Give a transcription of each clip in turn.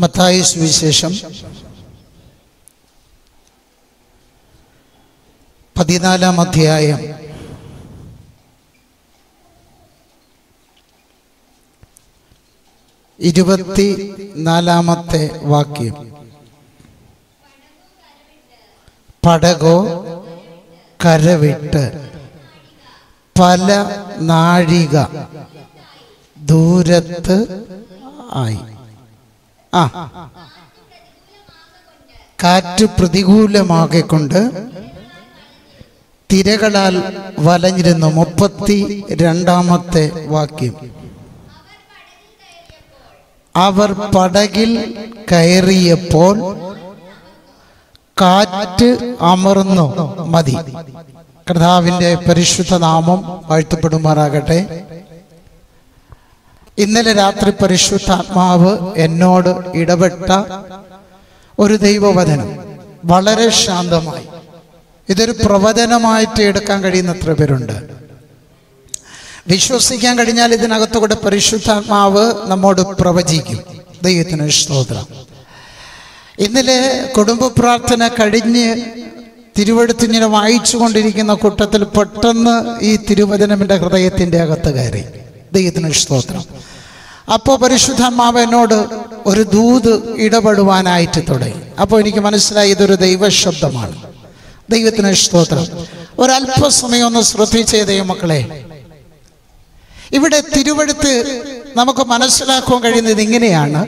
മത്തായി സുവിശേഷം പതിനാലാം അധ്യായം ഇരുപത്തി നാലാമത്തെ വാക്യം പടകോ കരവിട്ട് പല നാഴിക ദൂരത്ത് ആയി ആ കാറ്റ് പ്രതികൂലമാകിക്കൊണ്ട് തിരകളാൽ വലഞ്ഞിരുന്നു മുപ്പത്തി രണ്ടാമത്തെ വാക്യം അവർ പടകിൽ കയറിയപ്പോൾ കാറ്റ് അമർന്നു മതി കർത്താവിൻ്റെ പരിശുദ്ധ നാമം വാഴ്ത്തപ്പെടുമാറാകട്ടെ ഇന്നലെ രാത്രി പരിശുദ്ധാത്മാവ് എന്നോട് ഇടപെട്ട ഒരു ദൈവവചനം വളരെ ശാന്തമായി ഇതൊരു പ്രവചനമായിട്ട് എടുക്കാൻ കഴിയുന്ന എത്ര പേരുണ്ട് വിശ്വസിക്കാൻ കഴിഞ്ഞാൽ ഇതിനകത്തുകൂടെ പരിശുദ്ധാത്മാവ് നമ്മോട് പ്രവചിക്കും ദൈവത്തിന് സ്തോത്രം ഇന്നലെ കുടുംബ പ്രാർത്ഥന കഴിഞ്ഞ് തിരുവഴുത്തിങ്ങനെ വായിച്ചു കൊണ്ടിരിക്കുന്ന കൂട്ടത്തിൽ പെട്ടെന്ന് ഈ തിരുവചനം എൻ്റെ ഹൃദയത്തിൻ്റെ അകത്ത് കയറി ദൈവത്തിന് സ്തോത്രം അപ്പോൾ പരിശുദ്ധാത്മാവ് എന്നോട് ഒരു ദൂത് ഇടപെടുവാനായിട്ട് തുടങ്ങി അപ്പോൾ എനിക്ക് മനസ്സിലായി ഇതൊരു ദൈവശബ്ദമാണ് ദൈവത്തിന് സ്തോത്രം ഒരല്പസമയം ഒന്ന് ശ്രദ്ധിച്ചേ ദൈവമക്കളെ ഇവിടെ തിരുവഴുത്ത് നമുക്ക് മനസ്സിലാക്കുവാൻ കഴിയുന്നത് ഇങ്ങനെയാണ്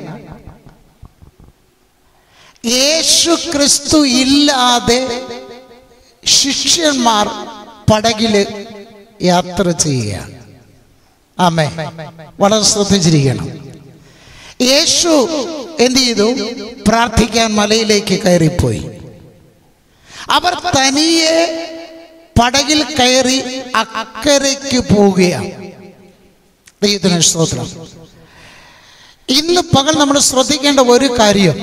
യേശു ക്രിസ്തു ഇല്ലാതെ ശിഷ്യന്മാർ പടകില് യാത്ര ചെയ്യുകയാണ് ആമേ വളരെ ശ്രദ്ധിച്ചിരിക്കണം യേശു എന്ത് ചെയ്തു പ്രാർത്ഥിക്കാൻ മലയിലേക്ക് കയറിപ്പോയി അവർ തനിയെ പടകിൽ കയറി അക്കരയ്ക്ക് പോവുകയാണ് ദൈവത്തിന് സ്തോത്രം ഇന്ന് പകൽ നമ്മൾ ശ്രദ്ധിക്കേണ്ട ഒരു കാര്യം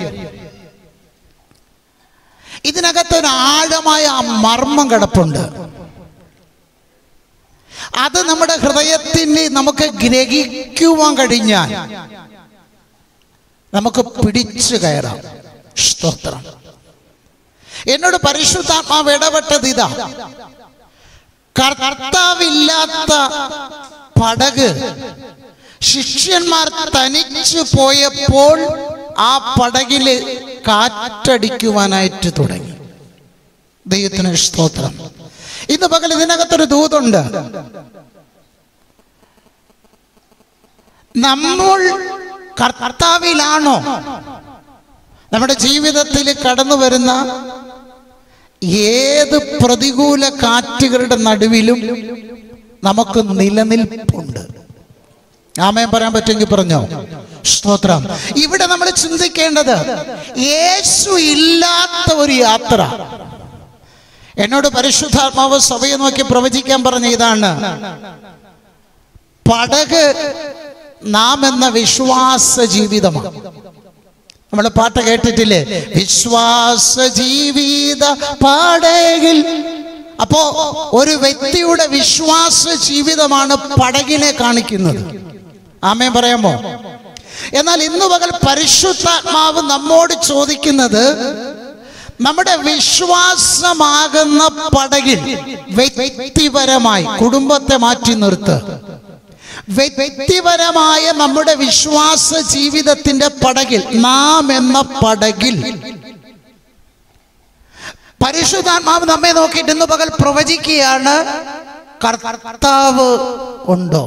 ഇതിനകത്ത് ഒരു ആഴമായ മർമ്മം കിടപ്പുണ്ട് അത് നമ്മുടെ ഹൃദയത്തിന് നമുക്ക് ഗ്രഹിക്കുവാൻ കഴിഞ്ഞാൽ നമുക്ക് പിടിച്ചു കയറാം സ്തോത്രം എന്നോട് പരിശുദ്ധാത്മാവ് ഇടപെട്ടത് ഇതാ കർത്താവില്ലാത്ത പടക് ശിഷ്യന്മാർ തനിച്ചു പോയപ്പോൾ ആ പടകില് കാറ്റടിക്കുവാനായിട്ട് തുടങ്ങി ദൈവത്തിന് സ്തോത്രം ഇന്ന് പകൽ ഇതിനകത്തൊരു ദൂതുണ്ട് നമ്മൾ കർത്താവിലാണോ നമ്മുടെ ജീവിതത്തിൽ കടന്നു വരുന്ന ഏത് പ്രതികൂല കാറ്റുകളുടെ നടുവിലും നമുക്ക് നിലനിൽപ്പുണ്ട് ആമയം പറയാൻ പറ്റുമെങ്കിൽ പറഞ്ഞോ സ്തോത്രം ഇവിടെ നമ്മൾ ചിന്തിക്കേണ്ടത് യേശു ഇല്ലാത്ത ഒരു യാത്ര എന്നോട് പരിശുദ്ധാത്മാവ് സഭയെ നോക്കി പ്രവചിക്കാൻ പറഞ്ഞ ഇതാണ് പടക് നാം എന്ന വിശ്വാസ ജീവിതമാണ് നമ്മൾ പാട്ട് കേട്ടിട്ടില്ലേ വിശ്വാസ ജീവിത പടകിൽ അപ്പോ ഒരു വ്യക്തിയുടെ വിശ്വാസ ജീവിതമാണ് പടകിനെ കാണിക്കുന്നത് ആമേ പറയാമോ എന്നാൽ ഇന്നു പകൽ പരിശുദ്ധാത്മാവ് നമ്മോട് ചോദിക്കുന്നത് നമ്മുടെ വിശ്വാസമാകുന്ന പടകിൽ വ്യക്തിപരമായി കുടുംബത്തെ മാറ്റി നിർത്ത് വ്യക്തിപരമായ നമ്മുടെ വിശ്വാസ ജീവിതത്തിന്റെ പടകിൽ നാം എന്ന പടകിൽ പരിശുദ്ധാത്മാവ് നമ്മെ നോക്കിയിട്ട് ഇന്ന് പകൽ പ്രവചിക്കുകയാണ് കർത്താവ് ഉണ്ടോ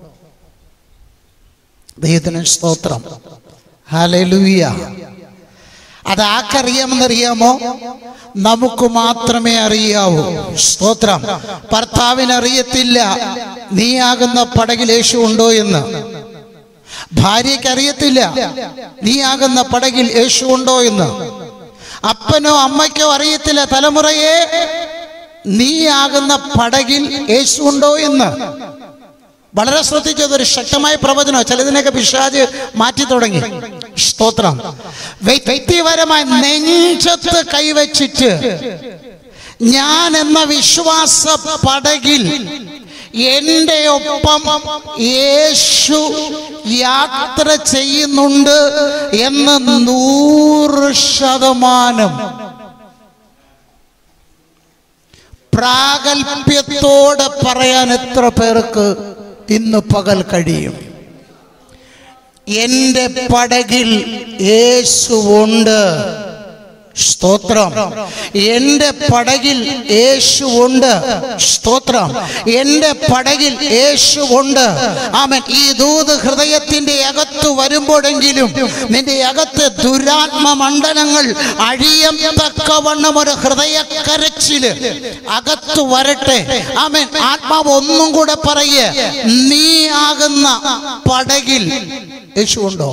ദൈവത്തിന് സ്തോത്രം ഹലലൂയ അത് ആർക്കറിയാമെന്നറിയാമോ നമുക്ക് മാത്രമേ അറിയാവൂ സ്തോത്രം ഭർത്താവിന് അറിയത്തില്ല നീയാകുന്ന പടകിൽ യേശു ഉണ്ടോ എന്ന് ഭാര്യയ്ക്ക് അറിയത്തില്ല നീയാകുന്ന പടകിൽ യേശു ഉണ്ടോ എന്ന് അപ്പനോ അമ്മയ്ക്കോ അറിയത്തില്ല തലമുറയെ നീയാകുന്ന പടകിൽ യേശു ഉണ്ടോ എന്ന് വളരെ ശ്രദ്ധിച്ചത് ഒരു ശക്തമായ പ്രവചനം ചിലതിനൊക്കെ പിശാജ് മാറ്റി തുടങ്ങി സ്തോത്രം വ്യക്തിപരമായി നെഞ്ചത്ത് കൈവച്ചിട്ട് ഞാൻ എന്ന വിശ്വാസ പടകിൽ എൻ്റെ ഒപ്പം യേശു യാത്ര ചെയ്യുന്നുണ്ട് എന്ന് നൂറ് ശതമാനം പ്രാഗൽഭ്യത്തോടെ പറയാൻ എത്ര പേർക്ക് ഇന്ന് പകൽ കഴിയും എൻ്റെ പടകിൽ യേശുവുണ്ട് സ്തോത്രം എൻ്റെ പടകിൽ യേശുവുണ്ട് സ്തോത്രം എൻ്റെ പടകിൽ യേശുവുണ്ട് ആമൻ ഈ ദൂത് ഹൃദയത്തിൻ്റെ അകത്ത് വരുമ്പോഴെങ്കിലും നിന്റെ അകത്ത് ദുരാത്മ മണ്ഡലങ്ങൾ അഴിയത്തക്കവണ്ണം ഒരു ഹൃദയക്കരച്ചില് അകത്ത് വരട്ടെ ആമൻ ആത്മാവ് ഒന്നും കൂടെ പറയേ നീ ആകുന്ന പടകിൽ യേശുവുണ്ടോ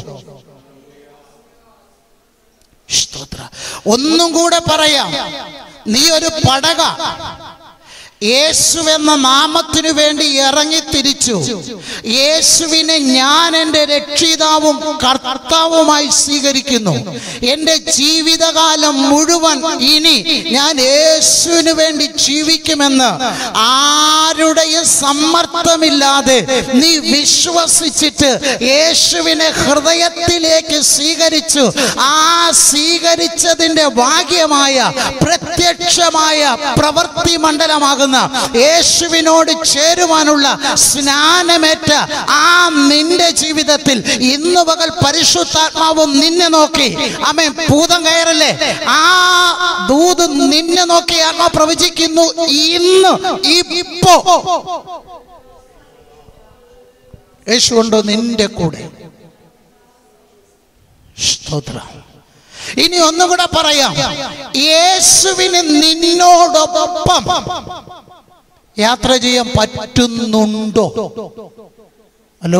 സ്തോത്ര ഒന്നും കൂടെ പറയാം നീ ഒരു പടക യേശു എന്ന നാമത്തിനു വേണ്ടി ഇറങ്ങി തിരിച്ചു യേശുവിനെ ഞാൻ എൻ്റെ രക്ഷിതാവും കർത്താവുമായി സ്വീകരിക്കുന്നു എൻ്റെ ജീവിതകാലം മുഴുവൻ ഇനി ഞാൻ യേശുവിന് വേണ്ടി ജീവിക്കുമെന്ന് ആരുടെയും സമ്മർദ്ദമില്ലാതെ നീ വിശ്വസിച്ചിട്ട് യേശുവിനെ ഹൃദയത്തിലേക്ക് സ്വീകരിച്ചു ആ സ്വീകരിച്ചതിൻ്റെ ഭാഗ്യമായ പ്രത്യക്ഷമായ പ്രവൃത്തി മണ്ഡലമാകുന്ന യേശുവിനോട് ചേരുവാനുള്ള സ്നാനമേറ്റ ആ നിന്റെ ജീവിതത്തിൽ ഇന്ന് പകൽ പരിശുദ്ധാത്മാവ് നിന്നെ നോക്കി അമ്മ ഭൂതം കയറല്ലേ ആ ദൂത് നിന്നെ നോക്കി ആത്മാ പ്രവചിക്കുന്നു ഇന്ന് ഇപ്പോ യേശു ഉണ്ടോ നിന്റെ കൂടെ സ്തോത്രം ഇനി ഒന്നും കൂടെ പറയാം യേശുവിന് നിന്നോടൊപ്പം യാത്ര ചെയ്യാൻ പറ്റുന്നുണ്ടോ ഹലോ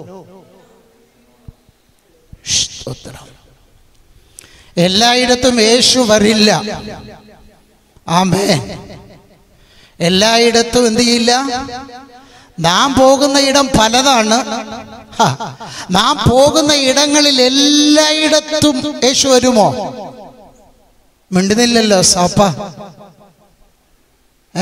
സ്തോത്രം എല്ലായിടത്തും യേശു വരില്ല ആമേ എല്ലായിടത്തും എന്ത് ചെയ്യില്ല നാം പോകുന്ന ഇടം പലതാണ് ഹ, നാം പോകുന്ന ഇടങ്ങളിൽ എല്ലായിടത്തും യേശു വരുമോ മിണ്ടുന്നില്ലല്ലോ സാപ്പ ഏ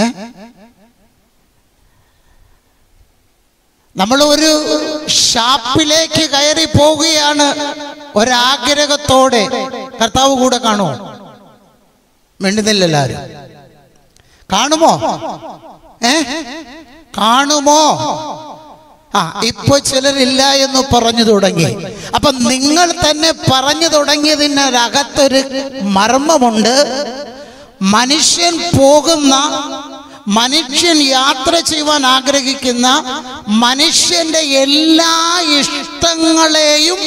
നമ്മൾ ഒരു ഷാപ്പിലേക്ക് കയറി പോവുകയാണ് ഒരാഗ്രഹത്തോടെ കർത്താവ് കൂടെ കാണുമോ മിണ്ടുന്നില്ലല്ലോ ആരും കാണുമോ ഏ കാണുമോ ആ ഇപ്പൊ ചിലരില്ല എന്ന് പറഞ്ഞു തുടങ്ങി അപ്പൊ നിങ്ങൾ തന്നെ പറഞ്ഞു തുടങ്ങിയതിനകത്തൊരു മർമ്മമുണ്ട് മനുഷ്യൻ പോകുന്ന മനുഷ്യൻ യാത്ര ചെയ്യുവാൻ ആഗ്രഹിക്കുന്ന മനുഷ്യന്റെ എല്ലാ ഇഷ്ടങ്ങളെയും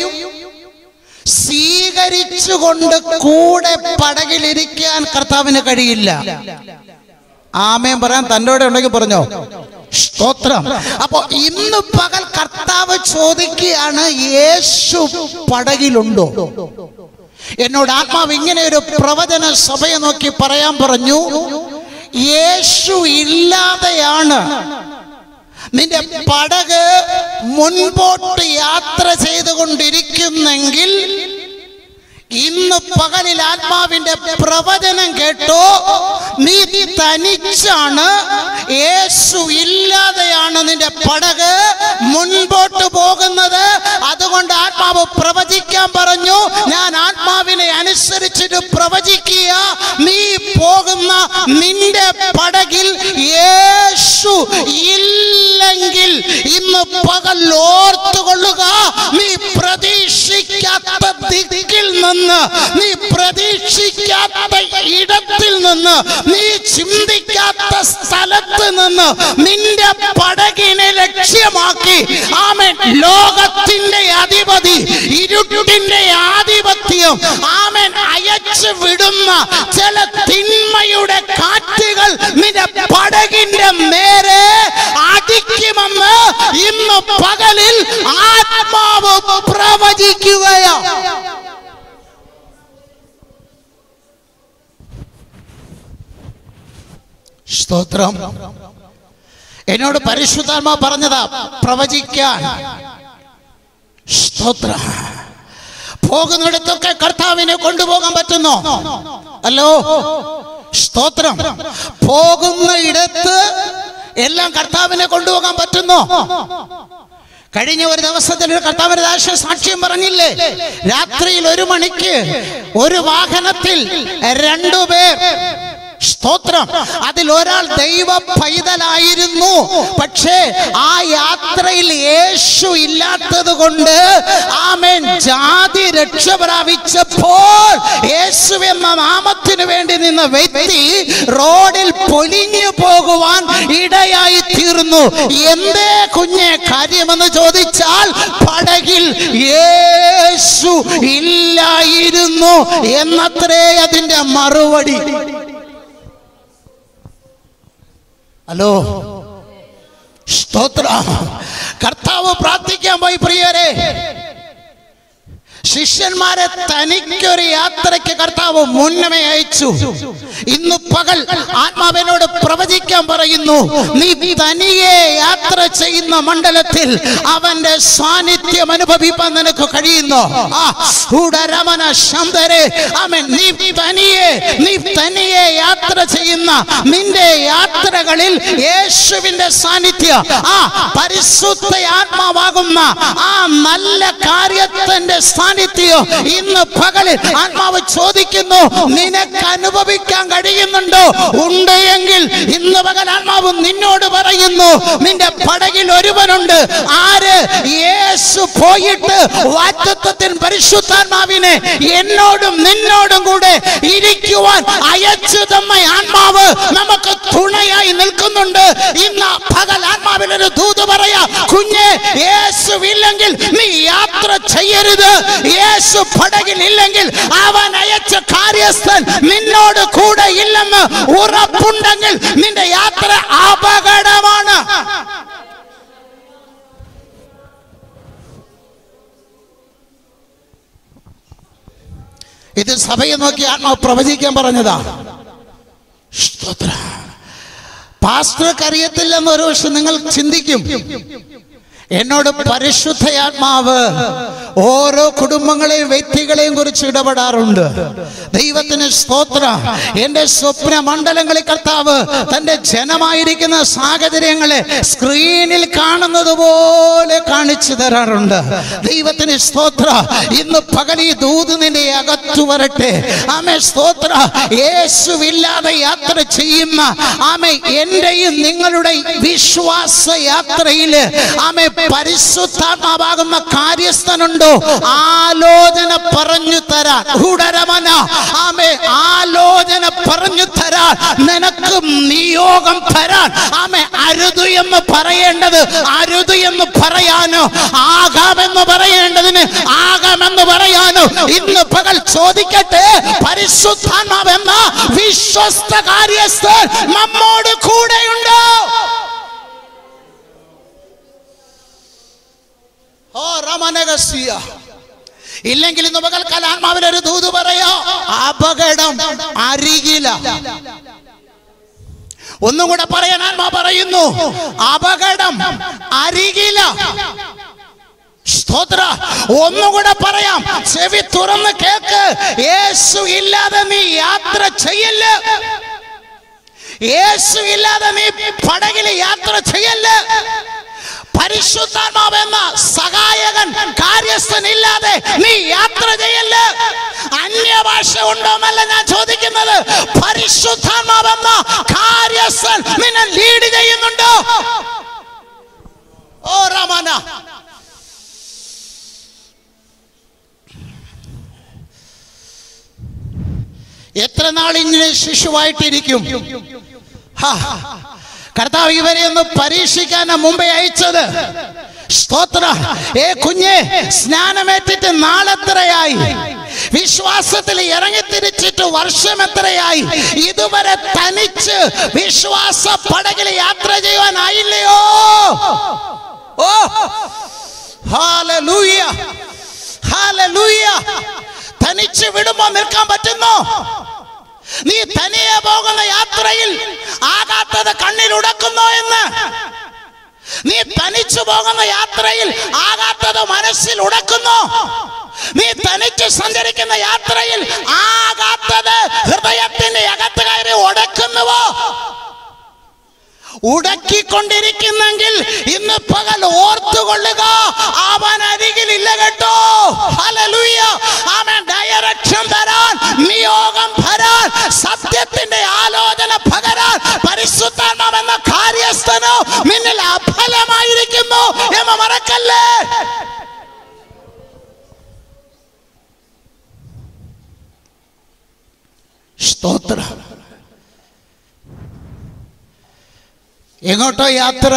സ്വീകരിച്ചുകൊണ്ട് കൂടെ പടകിലിരിക്കാൻ കർത്താവിന് കഴിയില്ല ആമേൻ പറയാൻ തൻ്റെ കൂടെ ഉണ്ടെങ്കിൽ പറഞ്ഞോ സ്തോത്രം അപ്പൊ ഇന്ന് പകൽ കർത്താവ് ചോദിക്കുകയാണ് യേശു പടകിലുണ്ടോ എന്നോട് ആത്മാവ് ഇങ്ങനെ ഒരു പ്രവചന സഭയെ നോക്കി പറയാൻ പറഞ്ഞു യേശു ഇല്ലാതെയാണ് നിന്റെ പടക് മുൻപോട്ട് യാത്ര ചെയ്തുകൊണ്ടിരിക്കുന്നെങ്കിൽ ഇന്ന് പകലിൽ ആത്മാവിന്റെ പ്രവചനം കേട്ടോ നീ തനിച്ചാണ് യേശു ഇല്ലാതെയാണ് നിന്റെ പടക് മുൻപോട്ട് പോകുന്നത് അതുകൊണ്ട് ആത്മാവ് പ്രവചിക്കാൻ പറഞ്ഞു ഞാൻ ആത്മാവിനെ അനുസരിച്ചിട്ട് പ്രവചിക്കുക നീ പോകുന്ന നിന്റെ പടകിൽ യേശു ഇല്ലെങ്കിൽ ഇന്ന് പകൽ ഓർത്തുകൊള്ളുക നീ പ്രതീക്ഷിക്കാത്ത ദിക്കിൽ നിന്ന് നീ പ്രതീക്ഷിക്കാത്ത ഇടത്തിൽ നിന്ന് നീ ചിന്തിക്കാത്ത സ്ഥലത്ത് നിന്ന് നിന്റെ പടകിനെ ലക്ഷ്യമാക്കി ആമൻ ലോകത്തിന്റെ അധിപതി ഇരുട്ടിന്റെ ആധിപത്യം ആമൻ അയച്ചു വിടുന്ന ചില തിന്മയുടെ കാറ്റുകൾ നിന്റെ പടകിന്റെ നേരെ അടിക്കുമെന്ന് ഇന്ന് പകലിൽ ആത്മാവ് പ്രവചിക്കുകയാ സ്തോത്രം എന്നോട് പരിശുദ്ധാത്മാ പറഞ്ഞതാ പ്രവചിക്കാൻ സ്തോത്രം പോകുന്നിടത്തൊക്കെ കർത്താവിനെ കൊണ്ടുപോകാൻ പറ്റുന്നോ അല്ലോ സ്തോത്രം പോകുന്ന ഇടത്ത് എല്ലാം കർത്താവിനെ കൊണ്ടുപോകാൻ പറ്റുന്നോ കഴിഞ്ഞ ഒരു ദിവസത്തിൽ ഒരു കർത്താവരദാശ സാക്ഷ്യം പറഞ്ഞില്ലേ രാത്രിയിൽ ഒരു മണിക്ക് ഒരു വാഹനത്തിൽ രണ്ടുപേർ സ്തോത്രം അതിൽ ഒരാൾ ദൈവ പൈതലായിരുന്നു പക്ഷേ ആ യാത്രയിൽ യേശു ഇല്ലാത്തത് കൊണ്ട് ആമേൻ ജാതി രക്ഷ പ്രാപിച്ചപ്പോൾ യേശു എന്ന നാമത്തിന് വേണ്ടി നിന്ന വ്യക്തി റോഡിൽ പൊലിഞ്ഞു പോകുവാൻ ഇടയായി തീർന്നു എന്തേ കുഞ്ഞെ കാര്യമെന്ന് ചോദിച്ചാൽ പടകിൽ യേശു ഇല്ലായിരുന്നു എന്നത്രേ അതിന്റെ മറുപടി ഹലോ സ്തോത്ര കർത്താവ് പ്രാർത്ഥിക്കാൻ പോയി പ്രിയരെ ശിഷ്യന്മാരെ തനിക്കൊരു യാത്രയ്ക്ക് കർത്താവ് മുന്നമേ അയച്ചു ഇന്ന് പകൽ ആത്മാവിനോട് പ്രവചിക്കാൻ പറയുന്നു നീ തനിയെ യാത്ര ചെയ്യുന്ന മണ്ഡലത്തിൽ അവന്റെ സാന്നിധ്യം അനുഭവിപ്പാൻ നിനക്ക് കഴിയുന്നു ആ ഉടരമന ശന്തരെ ആമേൻ നീ തനിയെ നീ തനിയെ യാത്ര ചെയ്യുന്ന നിന്റെ യാത്രകളിൽ യേശുവിന്റെ സാന്നിധ്യം ആ പരിശുദ്ധ ആത്മാവാകുന്ന ആ നല്ല കാര്യത്തിന്റെ സാന്നിധ്യം ഇന്ന് പകലിൽ ആത്മാവ് ചോദിക്കുന്നു നിനക്ക് അനുഭവിക്കാൻ കഴിയുന്നുണ്ടോ ഉണ്ട് എങ്കിൽ ഇന്ന് പകൽ ആത്മാവ് നിന്നോട് പറയുന്നു നിന്റെ പടകിൽ ഒരുവനുണ്ട് ആര് യേശു പോയിട്ട് വാറ്റത്വത്തിൻ പരിശുദ്ധാത്മാവിനെ എന്നോടും നിന്നോടും കൂടെ ഇരിക്കുവാൻ അയച്ചു തന്ന ആത്മാവ് നമുക്ക് തുണയായി നിൽക്കുന്നുണ്ട് ഇന്ന് പകൽ ആത്മാവിൽ ഒരു ദൂത് പറയാ കുഞ്ഞെ യേശു ഇല്ലെങ്കിൽ നീ യാത്ര ചെയ്യരുത് യേശു പടകിൽ ഇല്ലെങ്കിൽ അവൻ അയച്ച കാര്യസ്ഥൻ നിന്നോട് കൂടെ ഇല്ലെന്ന് ഉറപ്പുണ്ടെങ്കിൽ നിന്റെ യാത്ര അപകടമാണ് ഇത് സഭയെ നോക്കി ആത്മാവ് പ്രവചിക്കാൻ പറഞ്ഞതാ സ്തോത്ര പാസ്റ്റർക്ക് അറിയത്തില്ലെന്ന് ഒരു പക്ഷെ നിങ്ങൾ ചിന്തിക്കും എന്നോട് പരിശുദ്ധയാത്മാവ് ഓരോ കുടുംബങ്ങളെയും വ്യക്തികളെയും കുറിച്ച് ഇടപെടാറുണ്ട് ദൈവത്തിന് സ്തോത്ര എന്റെ സ്വപ്ന മണ്ഡലങ്ങളിൽ കർത്താവ് തന്റെ ജനമായിരിക്കുന്ന സാഹചര്യങ്ങളെ സ്ക്രീനിൽ കാണുന്നത് പോലെ കാണിച്ചു തരാറുണ്ട് ദൈവത്തിന് സ്തോത്ര ഇന്ന് പകൽ ഈ ദൂത് നിന്റെ അകത്തു വരട്ടെ ആമേ സ്തോത്ര യേശുവില്ലാതെ യാത്ര ചെയ്യുന്ന ആമേ എന്റെയും നിങ്ങളുടെ വിശ്വാസ യാത്രയില് ആമേ പരിശുദ്ധാത്മാവാകുന്ന കാര്യസ്ഥനുണ്ടോ ആലോചന പറഞ്ഞു തരാൻ ഉടരമന ആമേ ആലോചന പറഞ്ഞു തരാൻ നിനക്ക് നിയോഗം തരാൻ ആമേ അരുത് എന്ന് പറയേണ്ടത് അരുത് എന്ന് പറയാനോ ആകാമെന്ന് പറയേണ്ടതിന് ആകാമെന്ന് പറയാനോ ഇന്ന് പകൽ ചോദിക്കട്ടെ പരിശുദ്ധാത്മാവെന്ന വിശ്വസ്ത കാര്യസ്ഥൻ നമ്മോട് കൂടെയുണ്ടോ ഓ റമനഗസ്യ ഇല്ലെങ്കിൽ ഇന്ന് പകൽക്കാലം ആത്മാവിൽ ഒരു ദൂത് പറയാ അപകടം അരികില ഒന്നും കൂടെ പറയാൻ ആത്മാ പറയുന്നു അപകടം അരികില സ്തോത്ര ഒന്നുകൂടെ പറയാം ചെവി തുറന്ന് കേക്ക് യേശു ഇല്ലാതെ നീ യാത്ര ചെയ്യല്ല യേശു ഇല്ലാതെ നീ പടകിൽ യാത്ര ചെയ്യല്ല പരിശുദ്ധാത്മാവെന്ന സഹായകൻ കാര്യസ്ഥൻ ഇല്ലാതെ നീ യാത്ര ചെയ്യല്ല അന്യഭാഷ ഉണ്ടോന്നല്ല ഞാൻ ചോദിക്കുന്നത് പരിശുദ്ധാത്മാവെന്ന കാര്യസ്ഥൻ നിന്നെ ലീഡ് ചെയ്യുന്നുണ്ടോ ഓ റമന എത്ര നാൾ ഇങ്ങനെ ശിശുവായിട്ടിരിക്കും ഹാ. കർത്താവ് ഇവരെ ഒന്ന് പരീക്ഷിക്കാനാ മുമ്പേ അയച്ചത് സ്തോത്ര ഏ കുഞ്ഞെ സ്നാനമേറ്റിട്ട് നാളെത്രയായി വിശ്വാസത്തിൽ ഇറങ്ങിത്തിരിച്ചിട്ട് വർഷം എത്രയായി ഇതുവരെ തനിച്ച് വിശ്വാസ പടകിൽ യാത്ര ചെയ്യുവാനായില്ലയോ ഓ ഹാലലൂയ ഹാലലൂയ തനിച്ച് വിടുമ്പോ നിൽക്കാൻ പറ്റുന്നോ നീ തനിയെ പോകുന്ന യാത്രയിൽ ആകാത്തത് കണ്ണിൽ ഉടക്കുന്നോ എന്ന് നീ തനിച്ചു പോകുന്ന യാത്രയിൽ ആകാത്തത് മനസ്സിൽ ഉടക്കുന്നോ നീ തനിച്ച് സഞ്ചരിക്കുന്ന യാത്രയിൽ ആകാത്തത് ഹൃദയത്തിന്റെ അകത്ത് കയറി ഉടക്കുന്നുവോ ഉടക്കിക്കൊണ്ടിരിക്കുന്നെങ്കിൽ ഇന്ന് പകൽ ഓർത്തുകൊള്ളുക അവൻ അരികിലില്ല കേട്ടോ ഹല്ലേലൂയ അവൻ ഡയറക്ഷൻ തരാൻ നിയോഗം തരാൻ സത്യത്തിന്റെ ആലോചന പകരാൻ പരിശുദ്ധാത്മാവ് എന്ന കാര്യസ്ഥനോ നിന്നിൽ അഫലമായിരിക്കുന്നു എന്ന് മറക്കല്ലേ സ്തോത്രം എങ്ങോട്ടോ യാത്ര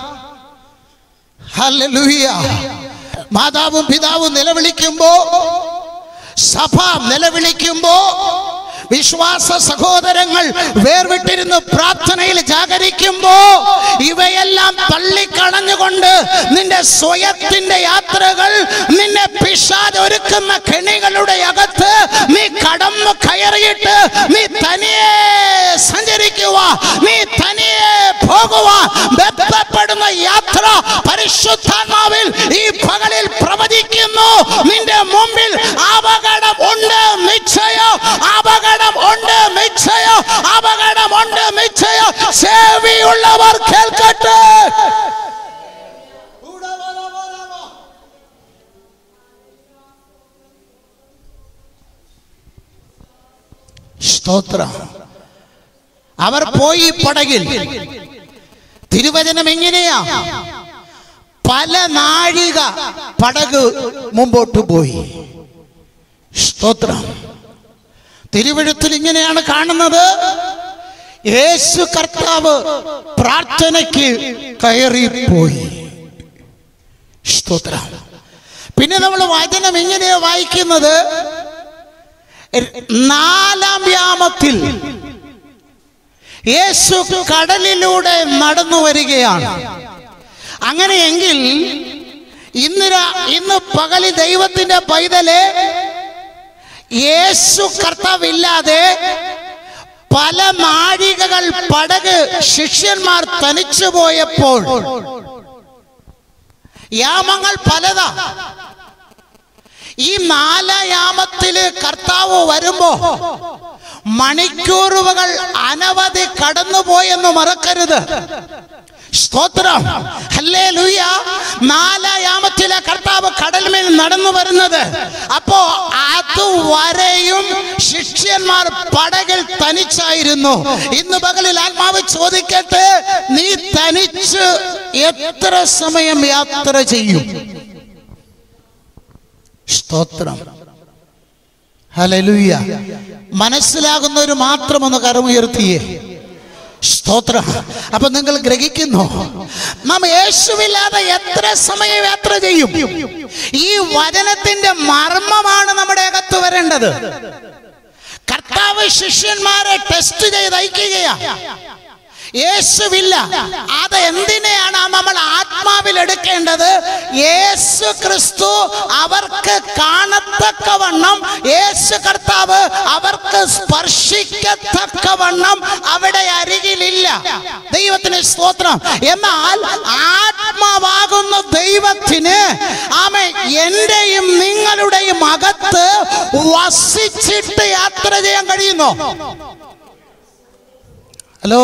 ഹല്ലേലൂയ മാതാവും പിതാവും നിലവിളിക്കുമ്പോ സഭ നിലവിളിക്കുമ്പോ വിശ്വാസ സഹോദരങ്ങൾ വേർവിട്ടിരുന്ന് പ്രാർത്ഥനയിൽ ജാഗരിക്കുമ്പോ ഇവയെല്ലാം തള്ളിക്കളഞ്ഞുകൊണ്ട് നിന്റെ സ്വയത്തിന്റെ യാത്രകൾ നിന്നെ പിശാജ് ഒരുക്കുന്ന കെണികളുടെ അകത്ത് നീ കടന്നു കയറിയിട്ട് നീ തനിയെ സഞ്ചരിക്കുക നീ തനിയെ പോകുക ബന്ധപ്പെടുന്ന യാത്ര പരിശുദ്ധാത്മാവിൽ ഈ പകലിൽ പ്രവചിക്കുന്നു നിന്റെ മുമ്പിൽ അപകടം ഉണ്ട് നിശ്ചയം അപകടം ഉണ്ട് നിശ്ചയം അപകടം ഉണ്ട് നിശ്ചയം സേവിയുള്ളവർ കേൾക്കട്ടെ സ്തോത്രം അവർ പോയി പടകിൽ തിരുവചനം എങ്ങനെയാ പല നാഴിക പടക് മുമ്പോട്ട് പോയി സ്തോത്രം തിരുവഴുത്തിൽ ഇങ്ങനെയാണ് കാണുന്നത് യേശു കർത്താവ് പ്രാർത്ഥനയ്ക്ക് കയറിപ്പോയി സ്തോത്രം പിന്നെ നമ്മൾ വചനം ഇങ്ങനെയാ വായിക്കുന്നത് നാലാം വ്യാമത്തിൽ യേശു കടലിലൂടെ നടന്നു വരികയാണ് അങ്ങനെയെങ്കിൽ ഇന്ന് രാ- ഇന്ന് പകല് ദൈവത്തിന്റെ പൈതല് യേശു കർത്താവില്ലാതെ പല നാഴികകൾ പടക് ശിഷ്യന്മാർ തനിച്ചു പോയപ്പോൾ യാമങ്ങൾ പലതാ ഈ നാലയാമത്തില് കർത്താവ് വരുമ്പോ മണിക്കൂറുകൾ അനവധി കടന്നുപോയെന്ന് മറക്കരുത് സ്തോത്രം ഹല്ലേലൂയ നാലായാമത്തിലെ കർത്താവ് കടൽമേൽ നടന്നു വരുന്നത് അപ്പോ അതുവരെയും ശിഷ്യന്മാർ പടകിൽ തനിച്ചായിരുന്നു ഇന്ന് പകലിൽ ആത്മാവ് ചോദിക്കട്ടെ നീ തനിച്ച് എത്ര സമയം യാത്ര ചെയ്യും സ്തോത്രം ഹലലുയ്യ മനസ്സിലാകുന്നവർ മാത്രം ഒന്ന് കരമുയർത്തിയേ സ്തോത്രം അപ്പൊ നിങ്ങൾ ഗ്രഹിക്കുന്നു നാം യേശുവില്ലാതെ എത്ര സമയം യാത്ര ചെയ്യും ഈ വചനത്തിന്റെ മർമ്മമാണ് നമ്മുടെ അകത്ത് വരേണ്ടത് കർത്താവ് ശിഷ്യന്മാരെ ടെസ്റ്റ് ചെയ്ത് അയക്കുകയാ യേശുവില്ല അത് എന്തിനെയാണ് നമ്മൾ ആത്മാവിൽ എടുക്കേണ്ടത് യേശു ക്രിസ്തു അവർക്ക് കാണത്തക്കവണ്ണം യേശു കർത്താവ് അവർക്ക് സ്പർശിക്കത്തക്കവണ്ണം അവിടെ അരികിലില്ല ദൈവത്തിന് സ്തോത്രം എന്നാൽ ആത്മാവാകുന്ന ദൈവത്തിന് ആമേ എന്റെയും നിങ്ങളുടെയും അകത്ത് വസിച്ചിട്ട് യാത്ര ചെയ്യാൻ കഴിയുന്നു ഹലോ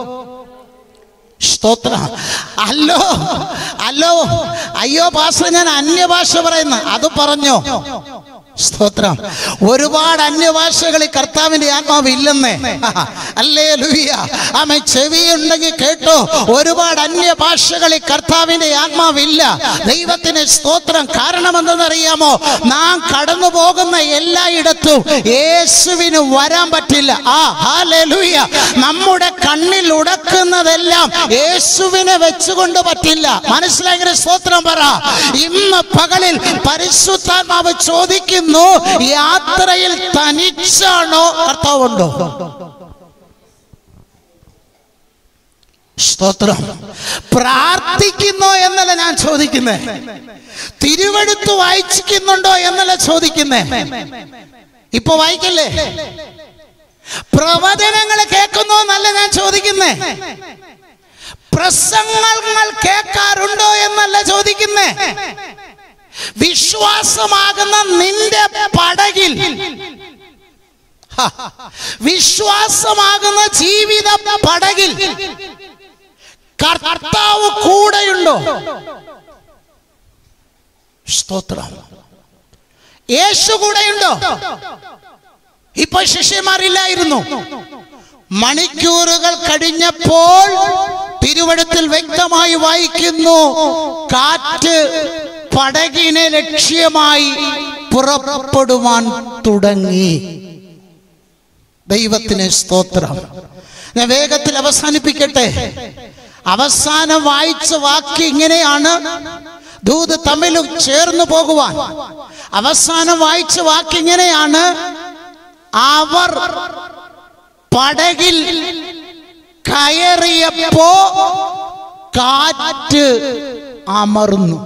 സ്തോത്ര അല്ലോ അല്ലോ അയ്യോ പാസ്റ്റർ ഞാൻ അന്യഭാഷ പറയുന്നു അത് പറഞ്ഞോ സ്തോത്രം ഒരുപാട് അന്യഭാഷകളിൽ കർത്താവിന്റെ ആത്മാവ് ഇല്ലെന്നേ അല്ലേ ലൂയ ആമ ചെവിയുണ്ടെങ്കിൽ കേട്ടോ ഒരുപാട് അന്യഭാഷകളിൽ കർത്താവിന്റെ ആത്മാവില്ല ദൈവത്തിന് സ്തോത്രം കാരണം എന്തെന്നറിയാമോ നാം കടന്നു പോകുന്ന എല്ലായിടത്തും യേശുവിന് വരാൻ പറ്റില്ല ആ ഹാലൂയ നമ്മുടെ കണ്ണിൽ ഉടക്കുന്നതെല്ലാം യേശുവിനെ വെച്ചുകൊണ്ട് പറ്റില്ല മനസ്സിലായ സ്തോത്രം പറ ഇന്ന് പകലിൽ പരിശുദ്ധാത്മാവ് ചോദിക്കുന്നു യാത്രയിൽ തനിച്ചാണോ കർത്താവുണ്ടോ സ്തോത്രം പ്രാർത്ഥിക്കുന്നോ എന്നല്ല ഞാൻ ചോദിക്കുന്നേ തിരുവെടുത്ത് വായിച്ചിരിക്കുന്നുണ്ടോ എന്നല്ല ചോദിക്കുന്നേ ഇപ്പൊ വായിക്കല്ലേ പ്രവചനങ്ങൾ കേൾക്കുന്നോ എന്നല്ല ഞാൻ ചോദിക്കുന്നേ പ്രസംഗങ്ങൾ കേൾക്കാറുണ്ടോ എന്നല്ല ചോദിക്കുന്നേ വിശ്വാസമാകുന്ന നിന്റെ പടകിൽ ഹ, വിശ്വാസമാകുന്ന ജീവിത പടകിൽ കർത്താവ് കൂടെയുണ്ടോ സ്തോത്രം യേശു കൂടെയുണ്ടോ ഇപ്പൊ ശിഷ്യന്മാരില്ലായിരുന്നു മണിക്കൂറുകൾ കഴിഞ്ഞപ്പോൾ തിരുവഴുത്തിൽ വ്യക്തമായി വായിക്കുന്നു കാറ്റ് പടകിനെ ലക്ഷ്യമായി പുറപ്പെടുവാൻ തുടങ്ങി ദൈവത്തിന് സ്തോത്രം ഞാൻ വേഗത്തിൽ അവസാനിപ്പിക്കട്ടെ അവസാനം വായിച്ച വാക്യം ഇങ്ങനെയാണ് ദൂത് തമ്മിൽ ചേർന്ന് പോകുവാൻ അവസാനം വായിച്ച വാക്യം ഇങ്ങനെയാണ് അവർ പടകിൽ കയറിയപ്പോ കാറ്റ് അമർന്നു